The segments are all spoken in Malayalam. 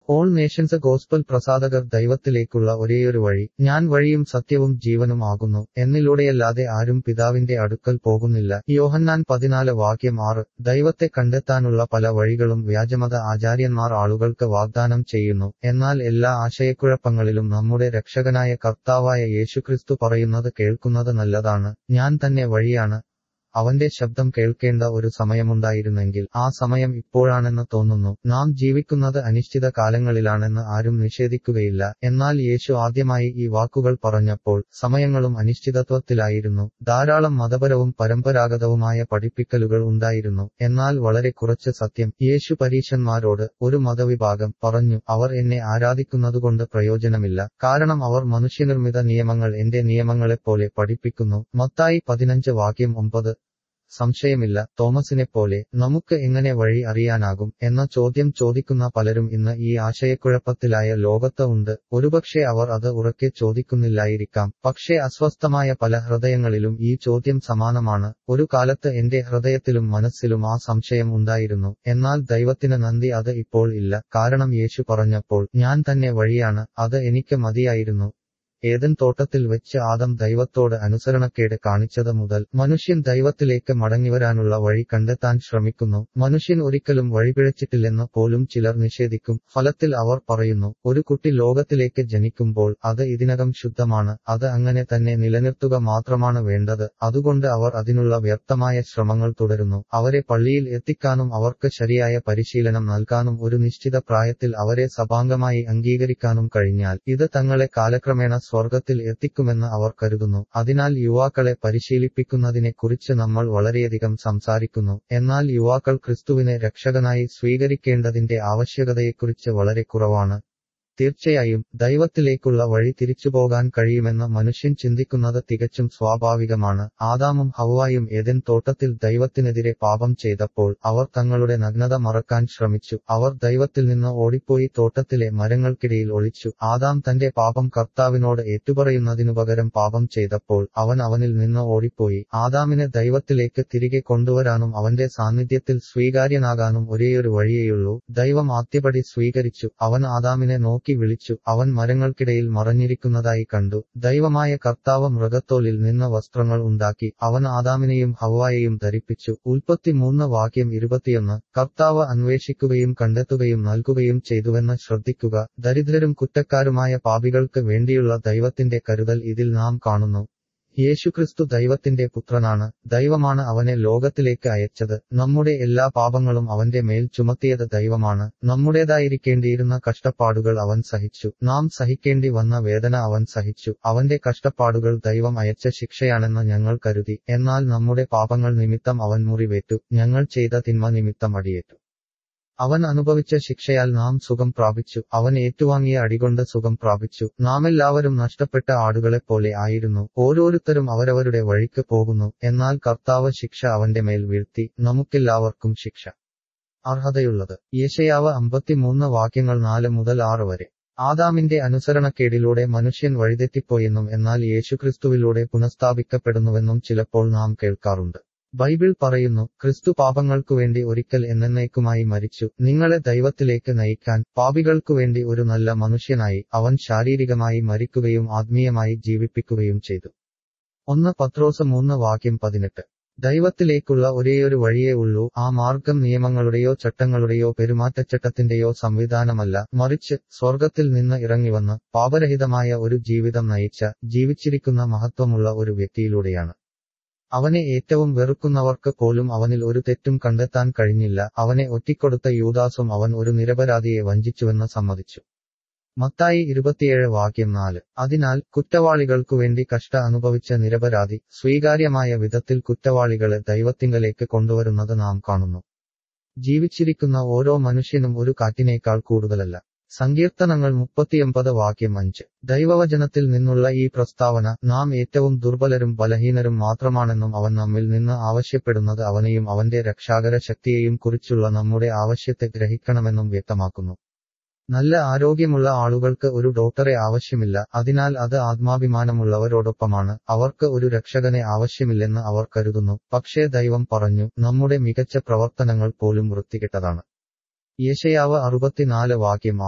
ഓൾ നേഷൻസ് ഗോസ്പൽ പ്രസാധകർ ദൈവത്തിലേക്കുള്ള ഒരേയൊരു വഴി ഞാൻ വഴിയും സത്യവും ജീവനും ആകുന്നു എന്നിലൂടെയല്ലാതെ ആരും പിതാവിന്റെ അടുക്കൽ പോകുന്നില്ല യോഹന്നാൻ പതിനാല് വാക്യം ആറ് ദൈവത്തെ കണ്ടെത്താനുള്ള പല വഴികളും വ്യാജമത ആചാര്യന്മാർ ആളുകൾക്ക് വാഗ്ദാനം ചെയ്യുന്നു എന്നാൽ എല്ലാ ആശയക്കുഴപ്പങ്ങളിലും നമ്മുടെ രക്ഷകനായ കർത്താവായ യേശുക്രിസ്തു പറയുന്നത് കേൾക്കുന്നത് നല്ലതാണ് ഞാൻ തന്നെ വഴിയാണ് അവന്റെ ശബ്ദം കേൾക്കേണ്ട ഒരു സമയമുണ്ടായിരുന്നെങ്കിൽ ആ സമയം ഇപ്പോഴാണെന്ന് തോന്നുന്നു നാം ജീവിക്കുന്നത് അനിശ്ചിത കാലങ്ങളിലാണെന്ന് ആരും നിഷേധിക്കുകയില്ല എന്നാൽ യേശു ആദ്യമായി ഈ വാക്കുകൾ പറഞ്ഞപ്പോൾ സമയങ്ങളും അനിശ്ചിതത്വത്തിലായിരുന്നു ധാരാളം മതപരവും പരമ്പരാഗതവുമായ പഠിപ്പിക്കലുകൾ ഉണ്ടായിരുന്നു എന്നാൽ വളരെ കുറച്ച് സത്യം യേശു പരീശന്മാരോട് ഒരു മതവിഭാഗം പറഞ്ഞു അവർ എന്നെ ആരാധിക്കുന്നതുകൊണ്ട് പ്രയോജനമില്ല കാരണം അവർ മനുഷ്യനിർമ്മിത നിയമങ്ങൾ എന്റെ നിയമങ്ങളെപ്പോലെ പഠിപ്പിക്കുന്നു മത്തായി പതിനഞ്ച് വാക്യം ഒമ്പത് സംശയമില്ല തോമസിനെപ്പോലെ നമുക്ക് എങ്ങനെ വഴി അറിയാനാകും എന്ന ചോദ്യം ചോദിക്കുന്ന പലരും ഇന്ന് ഈ ആശയക്കുഴപ്പത്തിലായ ലോകത്ത് ഉണ്ട് ഒരുപക്ഷെ അവർ അത് ഉറക്കെ ചോദിക്കുന്നില്ലായിരിക്കാം പക്ഷേ അസ്വസ്ഥമായ പല ഹൃദയങ്ങളിലും ഈ ചോദ്യം സമാനമാണ് ഒരു കാലത്ത് എന്റെ ഹൃദയത്തിലും മനസ്സിലും ആ സംശയം ഉണ്ടായിരുന്നു എന്നാൽ ദൈവത്തിന് നന്ദി അത് ഇപ്പോൾ ഇല്ല കാരണം യേശു പറഞ്ഞപ്പോൾ ഞാൻ തന്നെ വഴിയാണ് അത് എനിക്ക് മതിയായിരുന്നു ഏതൻ തോട്ടത്തിൽ വെച്ച് ആദം ദൈവത്തോട് അനുസരണക്കേട് കാണിച്ചത് മുതൽ മനുഷ്യൻ ദൈവത്തിലേക്ക് മടങ്ങിവരാനുള്ള വഴി കണ്ടെത്താൻ ശ്രമിക്കുന്നു മനുഷ്യൻ ഒരിക്കലും വഴിപിഴച്ചിട്ടില്ലെന്ന് പോലും ചിലർ നിഷേധിക്കും ഫലത്തിൽ അവർ പറയുന്നു ഒരു കുട്ടി ലോകത്തിലേക്ക് ജനിക്കുമ്പോൾ അത് ഇതിനകം ശുദ്ധമാണ് അത് അങ്ങനെ തന്നെ നിലനിർത്തുക മാത്രമാണ് വേണ്ടത് അതുകൊണ്ട് അവർ അതിനുള്ള വ്യക്തമായ ശ്രമങ്ങൾ തുടരുന്നു അവരെ പള്ളിയിൽ എത്തിക്കാനും അവർക്ക് ശരിയായ പരിശീലനം നൽകാനും ഒരു നിശ്ചിത പ്രായത്തിൽ അവരെ സഭാംഗമായി അംഗീകരിക്കാനും കഴിഞ്ഞാൽ ഇത് തങ്ങളെ കാലക്രമേണ സ്വർഗത്തിൽ എത്തിക്കുമെന്ന് അവർ കരുതുന്നു അതിനാൽ യുവാക്കളെ പരിശീലിപ്പിക്കുന്നതിനെക്കുറിച്ച് നമ്മൾ വളരെയധികം സംസാരിക്കുന്നു എന്നാൽ യുവാക്കൾ ക്രിസ്തുവിനെ രക്ഷകനായി സ്വീകരിക്കേണ്ടതിന്റെ ആവശ്യകതയെക്കുറിച്ച് വളരെ കുറവാണ് തീർച്ചയായും ദൈവത്തിലേക്കുള്ള വഴി തിരിച്ചുപോകാൻ കഴിയുമെന്ന് മനുഷ്യൻ ചിന്തിക്കുന്നത് തികച്ചും സ്വാഭാവികമാണ് ആദാമും ഹവ്വായും ഏതൻ തോട്ടത്തിൽ ദൈവത്തിനെതിരെ പാപം ചെയ്തപ്പോൾ അവർ തങ്ങളുടെ നഗ്നത മറക്കാൻ ശ്രമിച്ചു അവർ ദൈവത്തിൽ നിന്ന് ഓടിപ്പോയി തോട്ടത്തിലെ മരങ്ങൾക്കിടയിൽ ഒളിച്ചു ആദാം തന്റെ പാപം കർത്താവിനോട് ഏറ്റുപറയുന്നതിനു പകരം പാപം ചെയ്തപ്പോൾ അവൻ അവനിൽ നിന്ന് ഓടിപ്പോയി ആദാമിനെ ദൈവത്തിലേക്ക് തിരികെ കൊണ്ടുവരാനും അവന്റെ സാന്നിധ്യത്തിൽ സ്വീകാര്യനാകാനും ഒരേയൊരു വഴിയേയുള്ളൂ ദൈവം ആദ്യപടി സ്വീകരിച്ചു അവൻ ആദാമിനെ നോക്കി നോക്കി വിളിച്ചു അവൻ മരങ്ങൾക്കിടയിൽ മറഞ്ഞിരിക്കുന്നതായി കണ്ടു ദൈവമായ കർത്താവ് മൃഗത്തോലിൽ നിന്ന് വസ്ത്രങ്ങൾ ഉണ്ടാക്കി അവൻ ആദാമിനെയും ഹവ്വായെയും ധരിപ്പിച്ചു ഉൽപ്പത്തി മൂന്ന് വാക്യം ഇരുപത്തിയൊന്ന് കർത്താവ് അന്വേഷിക്കുകയും കണ്ടെത്തുകയും നൽകുകയും ചെയ്തുവെന്ന് ശ്രദ്ധിക്കുക ദരിദ്രരും കുറ്റക്കാരുമായ പാപികൾക്ക് വേണ്ടിയുള്ള ദൈവത്തിന്റെ കരുതൽ ഇതിൽ നാം കാണുന്നു യേശുക്രിസ്തു ദൈവത്തിന്റെ പുത്രനാണ് ദൈവമാണ് അവനെ ലോകത്തിലേക്ക് അയച്ചത് നമ്മുടെ എല്ലാ പാപങ്ങളും അവന്റെ മേൽ ചുമത്തിയത് ദൈവമാണ് നമ്മുടേതായിരിക്കേണ്ടിയിരുന്ന കഷ്ടപ്പാടുകൾ അവൻ സഹിച്ചു നാം സഹിക്കേണ്ടി വന്ന വേദന അവൻ സഹിച്ചു അവന്റെ കഷ്ടപ്പാടുകൾ ദൈവം അയച്ച ശിക്ഷയാണെന്ന് ഞങ്ങൾ കരുതി എന്നാൽ നമ്മുടെ പാപങ്ങൾ നിമിത്തം അവൻ മുറിവേറ്റു ഞങ്ങൾ ചെയ്ത തിന്മ നിമിത്തം അടിയേറ്റു അവൻ അനുഭവിച്ച ശിക്ഷയാൽ നാം സുഖം പ്രാപിച്ചു അവൻ ഏറ്റുവാങ്ങിയ അടികൊണ്ട് സുഖം പ്രാപിച്ചു നാമെല്ലാവരും നഷ്ടപ്പെട്ട ആടുകളെപ്പോലെ ആയിരുന്നു ഓരോരുത്തരും അവരവരുടെ വഴിക്ക് പോകുന്നു എന്നാൽ കർത്താവ് ശിക്ഷ അവന്റെ മേൽ വീഴ്ത്തി നമുക്കെല്ലാവർക്കും ശിക്ഷ അർഹതയുള്ളത് യേശയാവ് അമ്പത്തിമൂന്ന് വാക്യങ്ങൾ നാല് മുതൽ ആറ് വരെ ആദാമിന്റെ അനുസരണക്കേടിലൂടെ മനുഷ്യൻ വഴിതെറ്റിപ്പോയെന്നും എന്നാൽ യേശുക്രിസ്തുവിലൂടെ പുനഃസ്ഥാപിക്കപ്പെടുന്നുവെന്നും ചിലപ്പോൾ നാം കേൾക്കാറുണ്ട് ബൈബിൾ പറയുന്നു ക്രിസ്തു പാപങ്ങൾക്കുവേണ്ടി ഒരിക്കൽ എന്നേക്കുമായി മരിച്ചു നിങ്ങളെ ദൈവത്തിലേക്ക് നയിക്കാൻ പാപികൾക്കുവേണ്ടി ഒരു നല്ല മനുഷ്യനായി അവൻ ശാരീരികമായി മരിക്കുകയും ആത്മീയമായി ജീവിപ്പിക്കുകയും ചെയ്തു ഒന്ന് പത്രോസ് മൂന്ന് വാക്യം പതിനെട്ട് ദൈവത്തിലേക്കുള്ള ഒരേയൊരു വഴിയേ ഉള്ളൂ ആ മാർഗം നിയമങ്ങളുടെയോ ചട്ടങ്ങളുടെയോ പെരുമാറ്റച്ചട്ടത്തിന്റെയോ സംവിധാനമല്ല മറിച്ച് സ്വർഗത്തിൽ നിന്ന് ഇറങ്ങിവന്ന് പാപരഹിതമായ ഒരു ജീവിതം നയിച്ച ജീവിച്ചിരിക്കുന്ന മഹത്വമുള്ള ഒരു വ്യക്തിയിലൂടെയാണ് അവനെ ഏറ്റവും വെറുക്കുന്നവർക്ക് പോലും അവനിൽ ഒരു തെറ്റും കണ്ടെത്താൻ കഴിഞ്ഞില്ല അവനെ ഒറ്റിക്കൊടുത്ത യൂദാസും അവൻ ഒരു നിരപരാധിയെ വഞ്ചിച്ചുവെന്ന് സമ്മതിച്ചു മത്തായി ഇരുപത്തിയേഴ് വാക്യം നാല് അതിനാൽ കുറ്റവാളികൾക്കുവേണ്ടി കഷ്ട അനുഭവിച്ച നിരപരാധി സ്വീകാര്യമായ വിധത്തിൽ കുറ്റവാളികളെ ദൈവത്തിങ്കലേക്ക് കൊണ്ടുവരുന്നത് നാം കാണുന്നു ജീവിച്ചിരിക്കുന്ന ഓരോ മനുഷ്യനും ഒരു കാറ്റിനേക്കാൾ കൂടുതലല്ല സങ്കീർത്തനങ്ങൾ മുപ്പത്തിയൊമ്പത് വാക്യം അഞ്ച് ദൈവവചനത്തിൽ നിന്നുള്ള ഈ പ്രസ്താവന നാം ഏറ്റവും ദുർബലരും ബലഹീനരും മാത്രമാണെന്നും അവൻ നമ്മിൽ നിന്ന് ആവശ്യപ്പെടുന്നത് അവനെയും അവന്റെ രക്ഷാകര ശക്തിയെയും കുറിച്ചുള്ള നമ്മുടെ ആവശ്യത്തെ ഗ്രഹിക്കണമെന്നും വ്യക്തമാക്കുന്നു നല്ല ആരോഗ്യമുള്ള ആളുകൾക്ക് ഒരു ഡോക്ടറെ ആവശ്യമില്ല അതിനാൽ അത് ആത്മാഭിമാനമുള്ളവരോടൊപ്പമാണ് അവർക്ക് ഒരു രക്ഷകനെ ആവശ്യമില്ലെന്ന് അവർ കരുതുന്നു പക്ഷേ ദൈവം പറഞ്ഞു നമ്മുടെ മികച്ച പ്രവർത്തനങ്ങൾ പോലും വൃത്തികെട്ടതാണ് യേശയാവ് അറുപത്തിനാല് വാക്യം ആറ്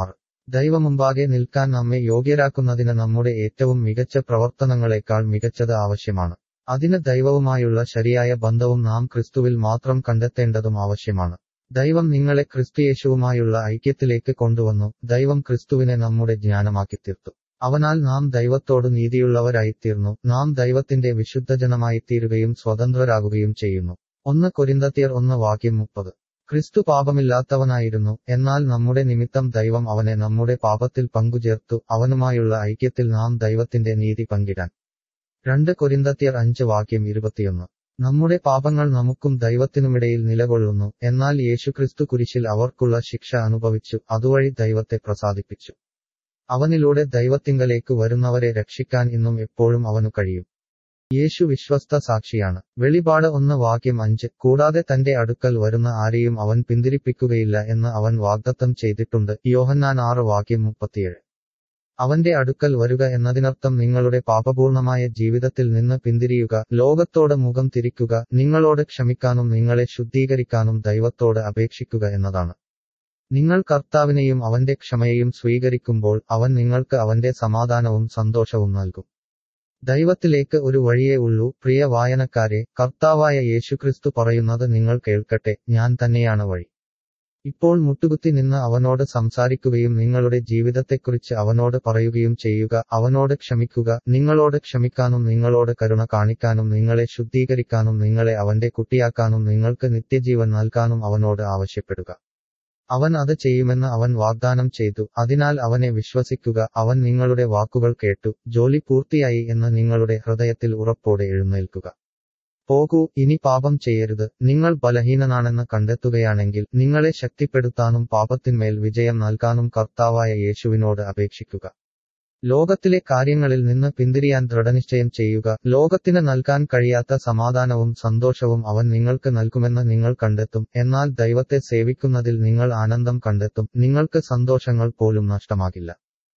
ദൈവമുമ്പാകെ നിൽക്കാൻ നമ്മെ യോഗ്യരാക്കുന്നതിന് നമ്മുടെ ഏറ്റവും മികച്ച പ്രവർത്തനങ്ങളെക്കാൾ മികച്ചത് ആവശ്യമാണ് അതിന് ദൈവവുമായുള്ള ശരിയായ ബന്ധവും നാം ക്രിസ്തുവിൽ മാത്രം കണ്ടെത്തേണ്ടതും ആവശ്യമാണ് ദൈവം നിങ്ങളെ ക്രിസ്തുയേശുവുമായുള്ള ഐക്യത്തിലേക്ക് കൊണ്ടുവന്നു ദൈവം ക്രിസ്തുവിനെ നമ്മുടെ ജ്ഞാനമാക്കി തീർത്തു അവനാൽ നാം ദൈവത്തോട് നീതിയുള്ളവരായിത്തീർന്നു നാം ദൈവത്തിന്റെ വിശുദ്ധജനമായി തീരുകയും സ്വതന്ത്രരാകുകയും ചെയ്യുന്നു ഒന്ന് കൊരിന്തത്തിയർ ഒന്ന് വാക്യം മുപ്പത് ക്രിസ്തു പാപമില്ലാത്തവനായിരുന്നു എന്നാൽ നമ്മുടെ നിമിത്തം ദൈവം അവനെ നമ്മുടെ പാപത്തിൽ പങ്കുചേർത്തു അവനുമായുള്ള ഐക്യത്തിൽ നാം ദൈവത്തിന്റെ നീതി പങ്കിടാൻ രണ്ട് കൊരിന്തത്തിയർ അഞ്ച് വാക്യം ഇരുപത്തിയൊന്ന് നമ്മുടെ പാപങ്ങൾ നമുക്കും ദൈവത്തിനുമിടയിൽ നിലകൊള്ളുന്നു എന്നാൽ യേശുക്രിസ്തു കുരിശിൽ അവർക്കുള്ള ശിക്ഷ അനുഭവിച്ചു അതുവഴി ദൈവത്തെ പ്രസാദിപ്പിച്ചു അവനിലൂടെ ദൈവത്തിങ്കലേക്ക് വരുന്നവരെ രക്ഷിക്കാൻ ഇന്നും എപ്പോഴും അവനു കഴിയും യേശു വിശ്വസ്ത സാക്ഷിയാണ് വെളിപാട് ഒന്ന് വാക്യം അഞ്ച് കൂടാതെ തന്റെ അടുക്കൽ വരുന്ന ആരെയും അവൻ പിന്തിരിപ്പിക്കുകയില്ല എന്ന് അവൻ വാഗ്ദത്തം ചെയ്തിട്ടുണ്ട് യോഹന്നാൻ ആറ് വാക്യം മുപ്പത്തിയേഴ് അവന്റെ അടുക്കൽ വരുക എന്നതിനർത്ഥം നിങ്ങളുടെ പാപപൂർണമായ ജീവിതത്തിൽ നിന്ന് പിന്തിരിയുക ലോകത്തോട് മുഖം തിരിക്കുക നിങ്ങളോട് ക്ഷമിക്കാനും നിങ്ങളെ ശുദ്ധീകരിക്കാനും ദൈവത്തോട് അപേക്ഷിക്കുക എന്നതാണ് നിങ്ങൾ കർത്താവിനെയും അവന്റെ ക്ഷമയെയും സ്വീകരിക്കുമ്പോൾ അവൻ നിങ്ങൾക്ക് അവന്റെ സമാധാനവും സന്തോഷവും നൽകും ദൈവത്തിലേക്ക് ഒരു വഴിയേ ഉള്ളൂ പ്രിയ വായനക്കാരെ കർത്താവായ യേശുക്രിസ്തു പറയുന്നത് നിങ്ങൾ കേൾക്കട്ടെ ഞാൻ തന്നെയാണ് വഴി ഇപ്പോൾ മുട്ടുകുത്തി നിന്ന് അവനോട് സംസാരിക്കുകയും നിങ്ങളുടെ ജീവിതത്തെക്കുറിച്ച് അവനോട് പറയുകയും ചെയ്യുക അവനോട് ക്ഷമിക്കുക നിങ്ങളോട് ക്ഷമിക്കാനും നിങ്ങളോട് കരുണ കാണിക്കാനും നിങ്ങളെ ശുദ്ധീകരിക്കാനും നിങ്ങളെ അവന്റെ കുട്ടിയാക്കാനും നിങ്ങൾക്ക് നിത്യജീവൻ നൽകാനും അവനോട് ആവശ്യപ്പെടുക അവൻ അത് ചെയ്യുമെന്ന് അവൻ വാഗ്ദാനം ചെയ്തു അതിനാൽ അവനെ വിശ്വസിക്കുക അവൻ നിങ്ങളുടെ വാക്കുകൾ കേട്ടു ജോലി പൂർത്തിയായി എന്ന് നിങ്ങളുടെ ഹൃദയത്തിൽ ഉറപ്പോടെ എഴുന്നേൽക്കുക പോകൂ ഇനി പാപം ചെയ്യരുത് നിങ്ങൾ ബലഹീനനാണെന്ന് കണ്ടെത്തുകയാണെങ്കിൽ നിങ്ങളെ ശക്തിപ്പെടുത്താനും പാപത്തിന്മേൽ വിജയം നൽകാനും കർത്താവായ യേശുവിനോട് അപേക്ഷിക്കുക ലോകത്തിലെ കാര്യങ്ങളിൽ നിന്ന് പിന്തിരിയാൻ ദൃഢനിശ്ചയം ചെയ്യുക ലോകത്തിന് നൽകാൻ കഴിയാത്ത സമാധാനവും സന്തോഷവും അവൻ നിങ്ങൾക്ക് നൽകുമെന്ന് നിങ്ങൾ കണ്ടെത്തും എന്നാൽ ദൈവത്തെ സേവിക്കുന്നതിൽ നിങ്ങൾ ആനന്ദം കണ്ടെത്തും നിങ്ങൾക്ക് സന്തോഷങ്ങൾ പോലും നഷ്ടമാകില്ല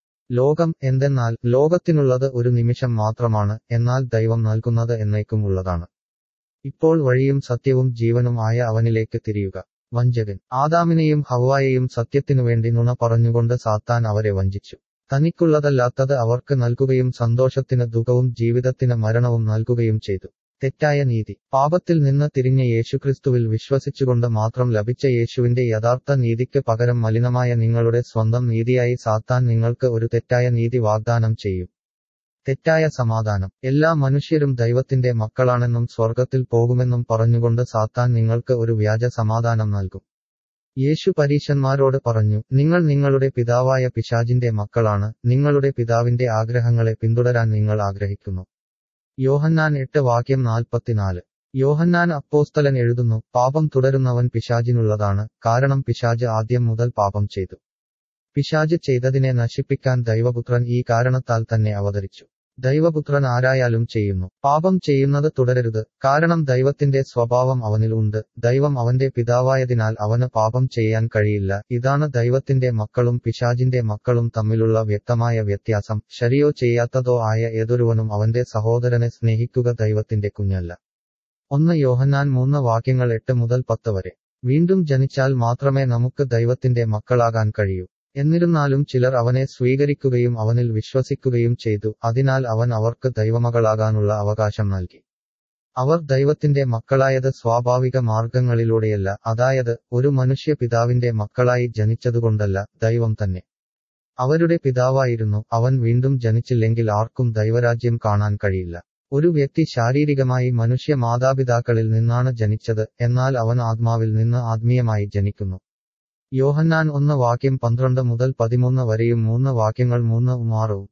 ലോകം എന്തെന്നാൽ ലോകത്തിനുള്ളത് ഒരു നിമിഷം മാത്രമാണ് എന്നാൽ ദൈവം നൽകുന്നത് എന്നേക്കും ഉള്ളതാണ് ഇപ്പോൾ വഴിയും സത്യവും ജീവനും ആയ അവനിലേക്ക് തിരിയുക വഞ്ചകൻ ആദാമിനെയും ഹവ്വായെയും സത്യത്തിനുവേണ്ടി നുണ പറഞ്ഞുകൊണ്ട് സാത്താൻ അവരെ വഞ്ചിച്ചു തനിക്കുള്ളതല്ലാത്തത് അവർക്ക് നൽകുകയും സന്തോഷത്തിന് ദുഃഖവും ജീവിതത്തിന് മരണവും നൽകുകയും ചെയ്തു തെറ്റായ നീതി പാപത്തിൽ നിന്ന് തിരിഞ്ഞ യേശുക്രിസ്തുവിൽ വിശ്വസിച്ചുകൊണ്ട് മാത്രം ലഭിച്ച യേശുവിന്റെ യഥാർത്ഥ നീതിക്ക് പകരം മലിനമായ നിങ്ങളുടെ സ്വന്തം നീതിയായി സാത്താൻ നിങ്ങൾക്ക് ഒരു തെറ്റായ നീതി വാഗ്ദാനം ചെയ്യും തെറ്റായ സമാധാനം എല്ലാ മനുഷ്യരും ദൈവത്തിന്റെ മക്കളാണെന്നും സ്വർഗത്തിൽ പോകുമെന്നും പറഞ്ഞുകൊണ്ട് സാത്താൻ നിങ്ങൾക്ക് ഒരു വ്യാജ സമാധാനം നൽകും യേശു പരീശന്മാരോട് പറഞ്ഞു നിങ്ങൾ നിങ്ങളുടെ പിതാവായ പിശാജിന്റെ മക്കളാണ് നിങ്ങളുടെ പിതാവിന്റെ ആഗ്രഹങ്ങളെ പിന്തുടരാൻ നിങ്ങൾ ആഗ്രഹിക്കുന്നു യോഹന്നാൻ എട്ട് വാക്യം നാൽപ്പത്തിനാല് യോഹന്നാൻ അപ്പോസ്തലൻ എഴുതുന്നു പാപം തുടരുന്നവൻ പിശാജിനുള്ളതാണ് കാരണം പിശാജ് ആദ്യം മുതൽ പാപം ചെയ്തു പിശാജ് ചെയ്തതിനെ നശിപ്പിക്കാൻ ദൈവപുത്രൻ ഈ കാരണത്താൽ തന്നെ അവതരിച്ചു ദൈവപുത്രൻ ആരായാലും ചെയ്യുന്നു പാപം ചെയ്യുന്നത് തുടരരുത് കാരണം ദൈവത്തിന്റെ സ്വഭാവം അവനിൽ ഉണ്ട് ദൈവം അവന്റെ പിതാവായതിനാൽ അവന് പാപം ചെയ്യാൻ കഴിയില്ല ഇതാണ് ദൈവത്തിന്റെ മക്കളും പിശാജിന്റെ മക്കളും തമ്മിലുള്ള വ്യക്തമായ വ്യത്യാസം ശരിയോ ചെയ്യാത്തതോ ആയ ഏതൊരുവനും അവന്റെ സഹോദരനെ സ്നേഹിക്കുക ദൈവത്തിന്റെ കുഞ്ഞല്ല ഒന്ന് യോഹന്നാൻ മൂന്ന് വാക്യങ്ങൾ എട്ട് മുതൽ പത്ത് വരെ വീണ്ടും ജനിച്ചാൽ മാത്രമേ നമുക്ക് ദൈവത്തിന്റെ മക്കളാകാൻ കഴിയൂ എന്നിരുന്നാലും ചിലർ അവനെ സ്വീകരിക്കുകയും അവനിൽ വിശ്വസിക്കുകയും ചെയ്തു അതിനാൽ അവൻ അവർക്ക് ദൈവമകളാകാനുള്ള അവകാശം നൽകി അവർ ദൈവത്തിന്റെ മക്കളായത് സ്വാഭാവിക മാർഗങ്ങളിലൂടെയല്ല അതായത് ഒരു മനുഷ്യ പിതാവിന്റെ മക്കളായി ജനിച്ചതുകൊണ്ടല്ല ദൈവം തന്നെ അവരുടെ പിതാവായിരുന്നു അവൻ വീണ്ടും ജനിച്ചില്ലെങ്കിൽ ആർക്കും ദൈവരാജ്യം കാണാൻ കഴിയില്ല ഒരു വ്യക്തി ശാരീരികമായി മനുഷ്യ മാതാപിതാക്കളിൽ നിന്നാണ് ജനിച്ചത് എന്നാൽ അവൻ ആത്മാവിൽ നിന്ന് ആത്മീയമായി ജനിക്കുന്നു യോഹന്നാൻ ഒന്ന് വാക്യം പന്ത്രണ്ട് മുതൽ പതിമൂന്ന് വരെയും മൂന്ന് വാക്യങ്ങൾ മൂന്ന് ആറും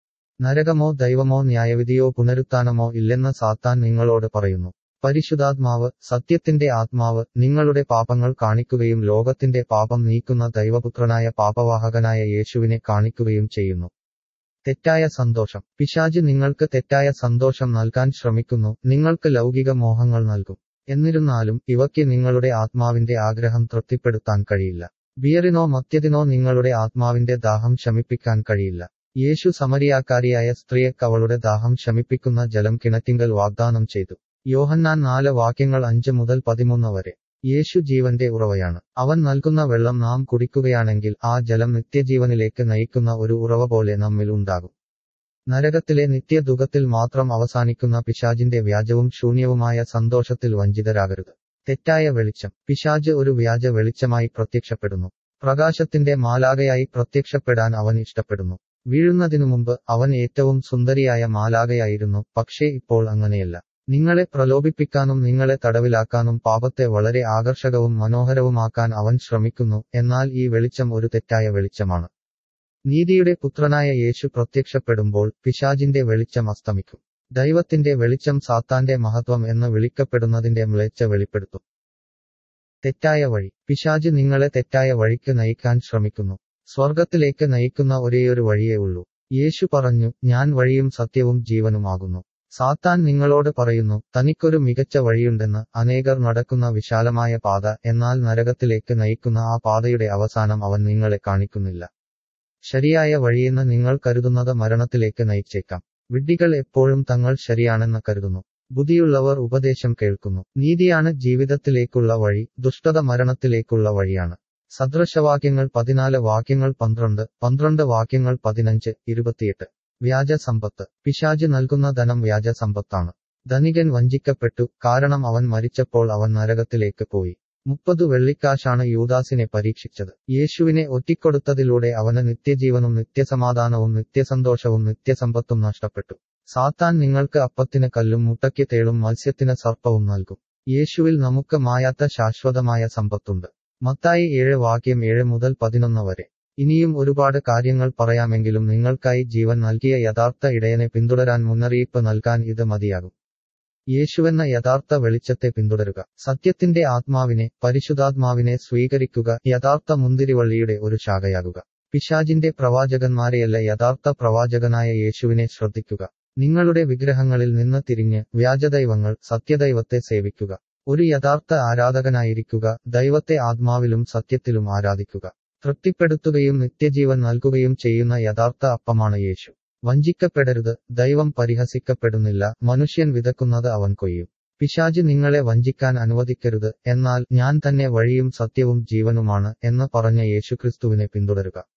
നരകമോ ദൈവമോ ന്യായവിധിയോ പുനരുത്ഥാനമോ ഇല്ലെന്ന് സാത്താൻ നിങ്ങളോട് പറയുന്നു പരിശുദ്ധാത്മാവ് സത്യത്തിന്റെ ആത്മാവ് നിങ്ങളുടെ പാപങ്ങൾ കാണിക്കുകയും ലോകത്തിന്റെ പാപം നീക്കുന്ന ദൈവപുത്രനായ പാപവാഹകനായ യേശുവിനെ കാണിക്കുകയും ചെയ്യുന്നു തെറ്റായ സന്തോഷം പിശാജ് നിങ്ങൾക്ക് തെറ്റായ സന്തോഷം നൽകാൻ ശ്രമിക്കുന്നു നിങ്ങൾക്ക് ലൗകിക മോഹങ്ങൾ നൽകും എന്നിരുന്നാലും ഇവയ്ക്ക് നിങ്ങളുടെ ആത്മാവിന്റെ ആഗ്രഹം തൃപ്തിപ്പെടുത്താൻ കഴിയില്ല ബിയറിനോ മദ്യത്തിനോ നിങ്ങളുടെ ആത്മാവിന്റെ ദാഹം ശമിപ്പിക്കാൻ കഴിയില്ല യേശു സമരിയാക്കാരിയായ സ്ത്രീയക്ക് അവളുടെ ദാഹം ശമിപ്പിക്കുന്ന ജലം കിണറ്റിങ്കൽ വാഗ്ദാനം ചെയ്തു യോഹന്നാൻ നാല് വാക്യങ്ങൾ അഞ്ച് മുതൽ പതിമൂന്ന് വരെ യേശു ജീവന്റെ ഉറവയാണ് അവൻ നൽകുന്ന വെള്ളം നാം കുടിക്കുകയാണെങ്കിൽ ആ ജലം നിത്യജീവനിലേക്ക് നയിക്കുന്ന ഒരു ഉറവ പോലെ നമ്മിൽ ഉണ്ടാകും നരകത്തിലെ നിത്യദുഃഖത്തിൽ മാത്രം അവസാനിക്കുന്ന പിശാജിന്റെ വ്യാജവും ശൂന്യവുമായ സന്തോഷത്തിൽ വഞ്ചിതരാകരുത് തെറ്റായ വെളിച്ചം പിശാജ് ഒരു വ്യാജ വെളിച്ചമായി പ്രത്യക്ഷപ്പെടുന്നു പ്രകാശത്തിന്റെ മാലാകയായി പ്രത്യക്ഷപ്പെടാൻ അവൻ ഇഷ്ടപ്പെടുന്നു വീഴുന്നതിനു മുമ്പ് അവൻ ഏറ്റവും സുന്ദരിയായ മാലാകയായിരുന്നു പക്ഷേ ഇപ്പോൾ അങ്ങനെയല്ല നിങ്ങളെ പ്രലോഭിപ്പിക്കാനും നിങ്ങളെ തടവിലാക്കാനും പാപത്തെ വളരെ ആകർഷകവും മനോഹരവുമാക്കാൻ അവൻ ശ്രമിക്കുന്നു എന്നാൽ ഈ വെളിച്ചം ഒരു തെറ്റായ വെളിച്ചമാണ് നീതിയുടെ പുത്രനായ യേശു പ്രത്യക്ഷപ്പെടുമ്പോൾ പിശാജിന്റെ വെളിച്ചം അസ്തമിക്കും ദൈവത്തിന്റെ വെളിച്ചം സാത്താന്റെ മഹത്വം എന്ന് വിളിക്കപ്പെടുന്നതിന്റെ മ്ലേച്ഛ വെളിപ്പെടുത്തും തെറ്റായ വഴി പിശാജ് നിങ്ങളെ തെറ്റായ വഴിക്ക് നയിക്കാൻ ശ്രമിക്കുന്നു സ്വർഗത്തിലേക്ക് നയിക്കുന്ന ഒരേയൊരു വഴിയേ ഉള്ളൂ യേശു പറഞ്ഞു ഞാൻ വഴിയും സത്യവും ജീവനുമാകുന്നു സാത്താൻ നിങ്ങളോട് പറയുന്നു തനിക്കൊരു മികച്ച വഴിയുണ്ടെന്ന് അനേകർ നടക്കുന്ന വിശാലമായ പാത എന്നാൽ നരകത്തിലേക്ക് നയിക്കുന്ന ആ പാതയുടെ അവസാനം അവൻ നിങ്ങളെ കാണിക്കുന്നില്ല ശരിയായ വഴിയെന്ന് നിങ്ങൾ കരുതുന്നത് മരണത്തിലേക്ക് നയിച്ചേക്കാം വിഡ്ഢികൾ എപ്പോഴും തങ്ങൾ ശരിയാണെന്ന് കരുതുന്നു ബുദ്ധിയുള്ളവർ ഉപദേശം കേൾക്കുന്നു നീതിയാണ് ജീവിതത്തിലേക്കുള്ള വഴി ദുഷ്ടത മരണത്തിലേക്കുള്ള വഴിയാണ് സദൃശവാക്യങ്ങൾ പതിനാല് വാക്യങ്ങൾ പന്ത്രണ്ട് പന്ത്രണ്ട് വാക്യങ്ങൾ പതിനഞ്ച് ഇരുപത്തിയെട്ട് വ്യാജ സമ്പത്ത് പിശാജ് നൽകുന്ന ധനം വ്യാജ സമ്പത്താണ് ധനികൻ വഞ്ചിക്കപ്പെട്ടു കാരണം അവൻ മരിച്ചപ്പോൾ അവൻ നരകത്തിലേക്ക് പോയി മുപ്പത് വെള്ളിക്കാശാണ് യൂദാസിനെ പരീക്ഷിച്ചത് യേശുവിനെ ഒറ്റിക്കൊടുത്തതിലൂടെ അവന് നിത്യജീവനും നിത്യസമാധാനവും നിത്യസന്തോഷവും നിത്യസമ്പത്തും നഷ്ടപ്പെട്ടു സാത്താൻ നിങ്ങൾക്ക് അപ്പത്തിന് കല്ലും മുട്ടയ്ക്ക് തേളും മത്സ്യത്തിന് സർപ്പവും നൽകും യേശുവിൽ നമുക്ക് മായാത്ത ശാശ്വതമായ സമ്പത്തുണ്ട് മത്തായി ഏഴ് വാക്യം ഏഴ് മുതൽ പതിനൊന്ന് വരെ ഇനിയും ഒരുപാട് കാര്യങ്ങൾ പറയാമെങ്കിലും നിങ്ങൾക്കായി ജീവൻ നൽകിയ യഥാർത്ഥ ഇടയനെ പിന്തുടരാൻ മുന്നറിയിപ്പ് നൽകാൻ ഇത് മതിയാകും യേശുവെന്ന യഥാർത്ഥ വെളിച്ചത്തെ പിന്തുടരുക സത്യത്തിന്റെ ആത്മാവിനെ പരിശുദ്ധാത്മാവിനെ സ്വീകരിക്കുക യഥാർത്ഥ മുന്തിരിവള്ളിയുടെ ഒരു ശാഖയാകുക പിശാജിന്റെ പ്രവാചകന്മാരെയല്ല യഥാർത്ഥ പ്രവാചകനായ യേശുവിനെ ശ്രദ്ധിക്കുക നിങ്ങളുടെ വിഗ്രഹങ്ങളിൽ നിന്ന് തിരിഞ്ഞ് വ്യാജദൈവങ്ങൾ സത്യദൈവത്തെ സേവിക്കുക ഒരു യഥാർത്ഥ ആരാധകനായിരിക്കുക ദൈവത്തെ ആത്മാവിലും സത്യത്തിലും ആരാധിക്കുക തൃപ്തിപ്പെടുത്തുകയും നിത്യജീവൻ നൽകുകയും ചെയ്യുന്ന യഥാർത്ഥ അപ്പമാണ് യേശു വഞ്ചിക്കപ്പെടരുത് ദൈവം പരിഹസിക്കപ്പെടുന്നില്ല മനുഷ്യൻ വിതക്കുന്നത് അവൻ കൊയ്യും പിശാജ് നിങ്ങളെ വഞ്ചിക്കാൻ അനുവദിക്കരുത് എന്നാൽ ഞാൻ തന്നെ വഴിയും സത്യവും ജീവനുമാണ് എന്ന് പറഞ്ഞ യേശുക്രിസ്തുവിനെ പിന്തുടരുക